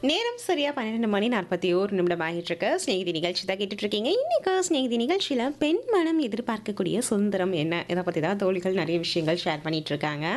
நேரம் சரியா பன்னிரெண்டு மணி நாற்பத்தி ஓரு நிமிடம் ஆகிட்டு இருக்கு ஸ்நேகிதி நிகழ்ச்சி தான் கேட்டுட்டு இருக்கீங்க இன்னைக்கு ஸ்நேகிதி நிகழ்ச்சியில பெண் மனம் எதிர்பார்க்கக்கூடிய சுதந்திரம் என்ன இதை பத்தி தான் தோழிகள் நிறைய விஷயங்கள் ஷேர் பண்ணிட்டு இருக்காங்க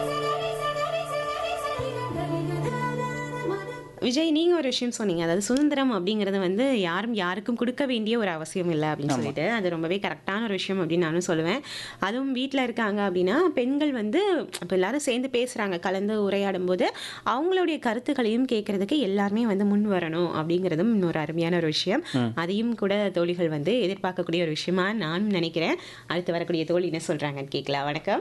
விஜய் நீங்க ஒரு விஷயம் சொன்னீங்க அதாவது சுதந்திரம் அப்படிங்கிறது வந்து யாரும் யாருக்கும் கொடுக்க வேண்டிய ஒரு அவசியம் இல்லை அப்படின்னு சொல்லிட்டு அது ரொம்பவே கரெக்டான ஒரு விஷயம் அப்படின்னு நானும் சொல்லுவேன் அதுவும் வீட்டில் இருக்காங்க அப்படின்னா பெண்கள் வந்து இப்போ எல்லாரும் சேர்ந்து பேசுறாங்க கலந்து உரையாடும் போது அவங்களுடைய கருத்துக்களையும் கேட்கறதுக்கு எல்லாருமே வந்து முன் வரணும் அப்படிங்கிறதும் இன்னொரு அருமையான ஒரு விஷயம் அதையும் கூட தோழிகள் வந்து எதிர்பார்க்கக்கூடிய ஒரு விஷயமா நானும் நினைக்கிறேன் அடுத்து வரக்கூடிய தோழி என்ன சொல்றாங்கன்னு கேட்கலாம் வணக்கம்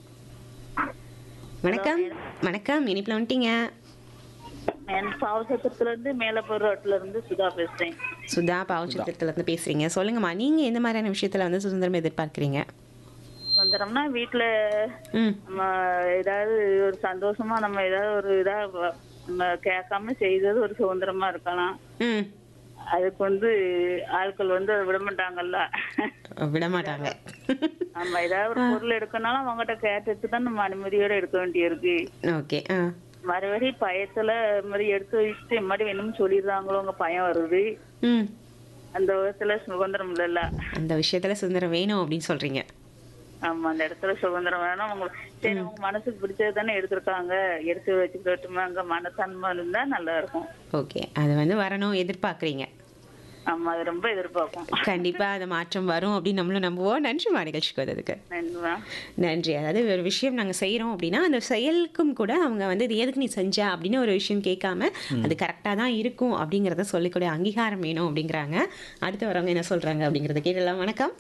வணக்கம் வணக்கம் இனிப்பில் வந்துட்டீங்க நான் பாவசத்திரத்துல இருந்து மேலப்பூர் ரோட்ல இருந்து சுதா பேசுறேன் சுதா பாவச்சித்திரத்துல இருந்து பேசுறீங்க சொல்லுங்கம்மா நீங்க எந்த மாதிரியான விஷயத்துல வந்து சுதந்திரம் எதிர்பார்க்கறீங்க வந்துட்டோம்னா வீட்டுல ம் நம்ம ஏதாவது ஒரு சந்தோஷமா நம்ம ஏதாவது ஒரு இதா வ- நம்ம கேட்காம செய்தது ஒரு சுதந்திரமா இருக்கலாம் ம் அதுக்கு வந்து ஆட்கள் வந்து அதை விட மாட்டாங்கல்ல விட மாட்டாங்க நம்ம ஏதாவது ஒரு பொருள் எடுக்கனாலும் அவங்ககிட்ட கேட்டுட்டு தான் நம்ம அனுமதியோட எடுக்க வேண்டியிருக்கு ஓகே ஆ மறுபடி பயத்துல இது மாதிரி எடுத்து வச்சுட்டு இது மாதிரி வேணும்னு சொல்லிடுறாங்களோங்க பயம் வருது ம் அந்த விதத்துல சுதந்திரம் இல்லைல்ல அந்த விஷயத்துல சுதந்திரம் வேணும் அப்படின்னு சொல்றீங்க ஆமா அந்த இடத்துல சுதந்திரம் வேணும் உங்களுக்கு சரி அவங்க மனசுக்கு பிடிச்சது தானே எடுத்திருக்காங்க எடுத்து வச்சுக்கிட்டோமே அங்க மனத்தன்மை இருந்தா நல்லா இருக்கும் ஓகே அது வந்து வரணும் எதிர்பார்க்குறீங்க ஆமா அது ரொம்ப எதிர்பார்க்கும் கண்டிப்பா அந்த மாற்றம் வரும் அப்படின்னு நம்மளும் நம்புவோம் நன்றிமா நிகழ்ச்சிக்கு வந்ததுக்கு நன்றிமா நன்றி அதாவது ஒரு விஷயம் நாங்கள் செய்கிறோம் அப்படின்னா அந்த செயலுக்கும் கூட அவங்க வந்து இது எதுக்கு நீ செஞ்ச அப்படின்னு ஒரு விஷயம் கேட்காம அது கரெக்டாக தான் இருக்கும் அப்படிங்கிறத சொல்லிக்கூடிய அங்கீகாரம் வேணும் அப்படிங்கிறாங்க அடுத்து வரவங்க என்ன சொல்கிறாங்க அப்படிங்கிறத கேட்டலாம் வணக்கம்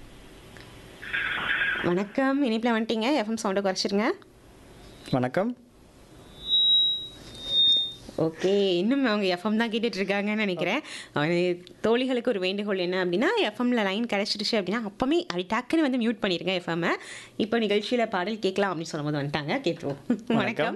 வணக்கம் இனிப்பில் வந்துட்டீங்க எஃப்எம் சவுண்டை குறைச்சிருங்க வணக்கம் ஓகே இன்னும் அவங்க எஃப்எம் தான் கேட்டுட்டு இருக்காங்கன்னு நினைக்கிறேன் அவங்க தோழிகளுக்கு ஒரு வேண்டுகோள் என்ன அப்படின்னா எஃப்எம்ல லைன் கிடைச்சிடுச்சு அப்படின்னா அப்பமே அப்படி டக்குன்னு வந்து மியூட் பண்ணிருங்க எஃப்எம் இப்போ நிகழ்ச்சியில் பாடல் கேட்கலாம் அப்படின்னு சொல்லும்போது வந்துட்டாங்க கேட்டுருவோம் வணக்கம்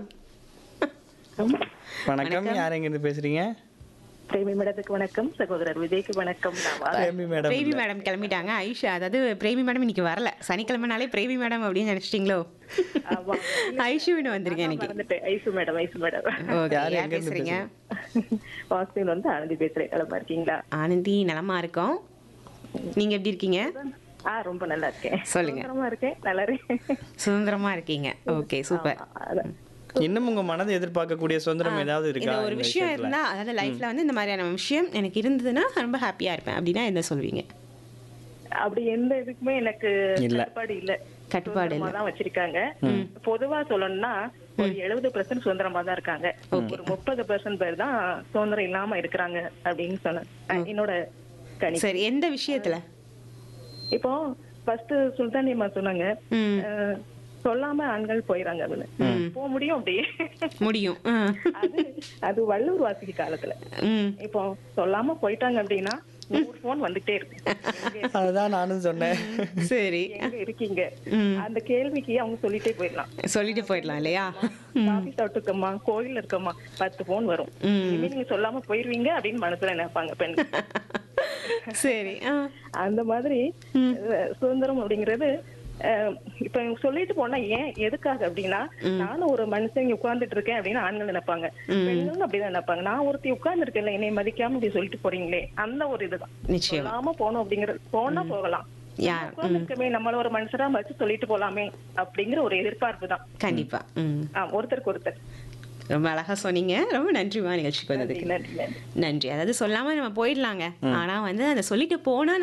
வணக்கம் யார் எங்கேருந்து பேசுறீங்க பிரேமி மேடத்துக்கு வணக்கம் சகோதரர் விஜய்க்கு வணக்கம் நான் வா- பிரேமி மேடம் பிரேமி மேடம் கிளம்பிட்டாங்க ஐஷா அதாவது பிரேமி மேடம் இன்னைக்கு வரல சனிக்கிழமைனாலே பிரேமி மேடம் அப்படின்னு நினைச்சிட்டிங்களோ ஆமா. ஐஷுவின்னு வந்திருக்கேன் இன்னைக்கு மறந்துட்டேன் Aishu madam Aishu madam okay யார் யார் எங்க இருந்து பேசுறீங்க வாஸ்தவன் வந்து ஆனந்தி பேசுறேன் நலமா இருக்கீங்களா ஆனந்தி நலமா இருக்கோம் நீங்க எப்படி இருக்கீங்க ஆ ரொம்ப நல்லா இருக்கேன் சொல்லுங்க. சுதந்திரமா இருக்கேன் நல்லா இருக்கேன் சுதந்திரமா இருக்கீங்க ஓகே சூப்பர் அதான். இன்னும் உங்க மனதை எதிர்பார்க்கக்கூடிய சுதந்திரம் ஏதாவது இருக்கா இந்த ஒரு இந்த விஷயம் விஷயத்துல? இருந்தா அதாவது லைஃப்ல வந்து இந்த மாதிரியான விஷயம் எனக்கு இருந்ததுன்னா ரொம்ப ஹாப்பியா இருப்பேன் அப்படின்னா என்ன சொல்வீங்க அப்படி எந்த இதுக்குமே எனக்கு இல்ல. கட்டுப்பாடு இல்ல கட்டுப்பாடு சுதந்திரமா தான் வச்சிருக்காங்க பொதுவா சொல்லணும்னா ஒரு எழுபது பெர்சன்ட் சுதந்திரமா தான் இருக்காங்க ஒரு முப்பது பெர்சன்ட் பேர் தான் சுதந்திரம் இல்லாம இருக்கிறாங்க அப்படின்னு சொன்னேன் அஹ் என்னோட கணி சரி எந்த விஷயத்துல இப்போ ஃபர்ஸ்ட் சுல்தானியம்மா சொன்னாங்க ம் அஹ், சொல்லாம ஆண்கள் போயிறாங்க அதுல போக முடியும் அப்படியே முடியும் ஆ. அது அது வள்ளூர் வாசிக்கு காலத்துல ம் இப்போ சொல்லாம போயிட்டாங்க அப்படின்னா நூறு போன் வந்துட்டே இருக்கு எங்க- அதுதான் நானும் சொன்னேன் சரி எங்க இருக்கீங்க ம். அந்த கேள்விக்கு அவங்க சொல்லிட்டே போயிடலாம் சொல்லிட்டு போயிடலாம் இல்லையா காஃபி சாப்பிட்டுக்கம்மா கோயில் இருக்கம்மா பத்து போன் வரும் இனிமே நீங்க சொல்லாம போயிருவீங்க அப்படின்னு மனசுல நினைப்பாங்க பெண் சரி ஆ அந்த மாதிரி அஹ், சுதந்திரம் அப்படிங்கிறது அஹ், இப்ப இவங்க சொல்லிட்டு போனா ஏன் எதுக்காக அப்படின்னா நானும் ஒரு மனுஷன் இங்க உட்கார்ந்துட்டு இருக்கேன் அப்படின்னு ஆண்கள் நினைப்பாங்க பெண்களும் அப்படிதான் நினைப்பாங்க நான் ஒருத்தி உட்கார்ந்து இருக்கேன்ல என்னை மதிக்காம இப்படி சொல்லிட்டு போறீங்களே அந்த ஒரு இதுதான் நிச்சயமா சொல்லாம போனோம் அப்படிங்கிறது போனா போகலாம் யார் உட்கார்ந்துருக்கமே நம்மள ஒரு மனுஷரா வச்சு சொல்லிட்டு போலாமே அப்படிங்கிற ஒரு எதிர்பார்ப்பு தான் கண்டிப்பா ம் ஆ, ஒருத்தருக்கு ஒருத்தர் ரொம்ப அழகா சொன்னீங்க ரொம்ப நன்றிமா நிகழ்ச்சிக்கு வந்ததுக்கு நன்றி நன்றி நன்றி அதாவது சொல்லாம நம்ம போயிடலாங்க ஆனா வந்து அதை சொல்லிட்டு போனா